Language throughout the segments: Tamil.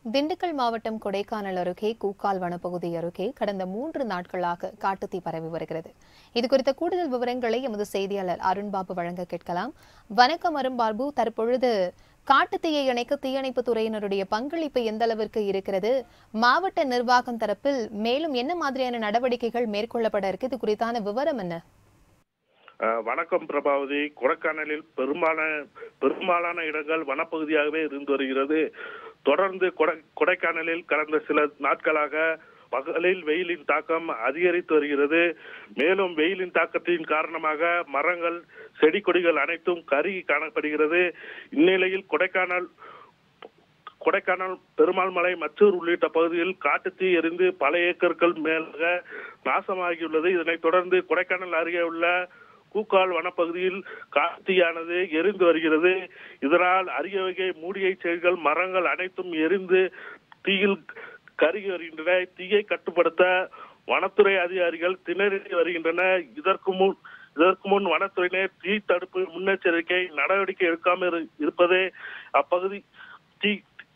திண்டுக்கல் மாவட்டம் கொடைக்கானல் அருகே கூக்கால் வனப்பகுதி அருகே கடந்த மூன்று நாட்களாக காட்டுத்தீ பரவி வருகிறது இது குறித்த கூடுதல் விவரங்களை எமது செய்தியாளர் அருண்பாபு வழங்க கேட்கலாம் வணக்கம் அருண்பாபு தற்பொழுது காட்டுத்தீயை இணைக்க தீயணைப்பு துறையினருடைய பங்களிப்பு எந்த அளவிற்கு இருக்கிறது மாவட்ட நிர்வாகம் தரப்பில் மேலும் என்ன மாதிரியான நடவடிக்கைகள் மேற்கொள்ளப்பட இருக்கு இது குறித்தான விவரம் என்ன அஹ் வணக்கம் பிரபாவதி கொடைக்கானலில் பெரும்பாலான பெரும்பாலான இடங்கள் வனப்பகுதியாகவே இருந்து வருகிறது தொடர்ந்து கொடை கொடைக்கானலில் கடந்த சில நாட்களாக பகலில் வெயிலின் தாக்கம் அதிகரித்து வருகிறது மேலும் வெயிலின் தாக்கத்தின் காரணமாக மரங்கள் செடி கொடிகள் அனைத்தும் கருகி காணப்படுகிறது இந்நிலையில் கொடைக்கானல் கொடைக்கானல் பெருமாள் மலை மச்சூர் உள்ளிட்ட பகுதியில் காட்டுத்தீ எரிந்து பல ஏக்கர்கள் மேலாக நாசமாகியுள்ளது இதனைத் தொடர்ந்து கொடைக்கானல் அருகே உள்ள கூக்கால் வனப்பகுதியில் காட்டுத்தீயானது எரிந்து வருகிறது இதனால் அரிய வகை மூலிகை செடிகள் மரங்கள் அனைத்தும் எரிந்து தீயில் கருகி வருகின்றன தீயை கட்டுப்படுத்த வனத்துறை அதிகாரிகள் திணறி வருகின்றனர் இதற்கு முன் இதற்கு முன் வனத்துறையினர் தீ தடுப்பு முன்னெச்சரிக்கை நடவடிக்கை எடுக்காமல் இரு- இருப்பதே அப்பகுதி தீ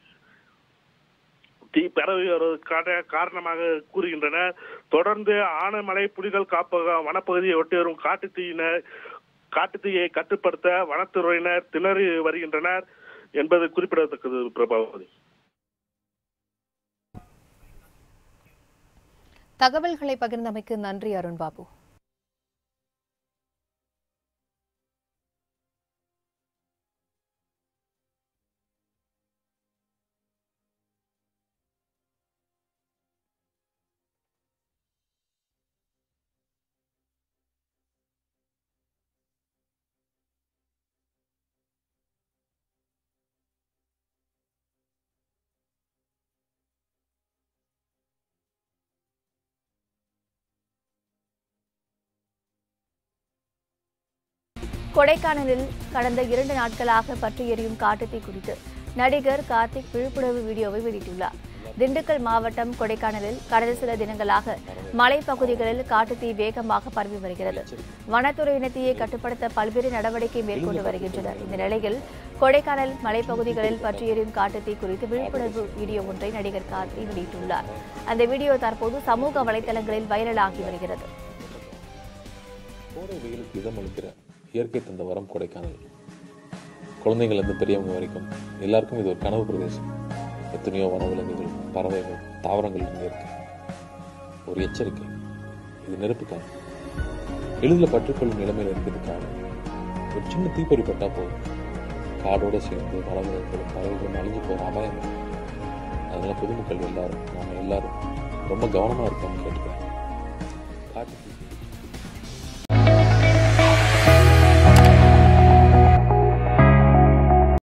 தீ பரவி வருவதற்கான காரணமாக கூறுகின்றனர் தொடர்ந்து ஆனைமலை புலிகள் காப்பகம் வனப்பகுதியை ஒட்டி வரும் காட்டுத்தீயினர் காட்டுத்தீயை கட்டுப்படுத்த வனத்துறையினர் திணறி வருகின்றனர் என்பது குறிப்பிடத்தக்கது பிரபாவதி தகவல்களை பகிர்ந்தமைக்கு நன்றி அருண்பாபு கொடைக்கானலில் கடந்த இரண்டு நாட்களாக பற்றி எரியும் காட்டுத்தீ குறித்து நடிகர் கார்த்திக் விழிப்புணர்வு வீடியோவை வெளியிட்டுள்ளார் திண்டுக்கல் மாவட்டம் கொடைக்கானலில் கடந்த சில தினங்களாக மலைப்பகுதிகளில் காட்டுத்தீ வேகமாக பரவி வருகிறது வனத்துறையினர் தீயை கட்டுப்படுத்த பல்வேறு நடவடிக்கை மேற்கொண்டு வருகின்றனர் இந்த நிலையில் கொடைக்கானல் மலைப்பகுதிகளில் பற்றி எரியும் காட்டுத்தீ குறித்து விழிப்புணர்வு வீடியோ ஒன்றை நடிகர் கார்த்தி வெளியிட்டுள்ளார் அந்த வீடியோ தற்போது சமூக வலைதளங்களில் வைரலாகி வருகிறது கோடை வெயிலுக்கு இதமளிக்கிற இயற்கை தந்த வரம் கொடைக்கானல் குழந்தைங்கள்லேருந்து பெரியவங்க வரைக்கும் எல்லாருக்கும் இது ஒரு கனவு பிரதேசம் எத்தனையோ வனவிலங்குகள் பறவைகள் தாவரங்கள் இங்கே இருக்கு ஒரு எச்சரிக்கை இது நெருப்புக்காக எளிதில் பற்றுக்கொள்ளும் நிலைமையில் இருக்கிறதுக்காக ஒரு சின்ன தீப்பொறி பட்டா போதும் காடோட சேர்ந்து வனவிலங்குகளும் பறவைகளும் அழிஞ்சு போகிற அபாயம் இருக்கு. அதனால பொதுமக்கள் எல்லாரும் நாம எல்லாரும் ரொம்ப கவனமாக இருக்கோம்னு கேட்டுக்கிறேன் காட்டு தீ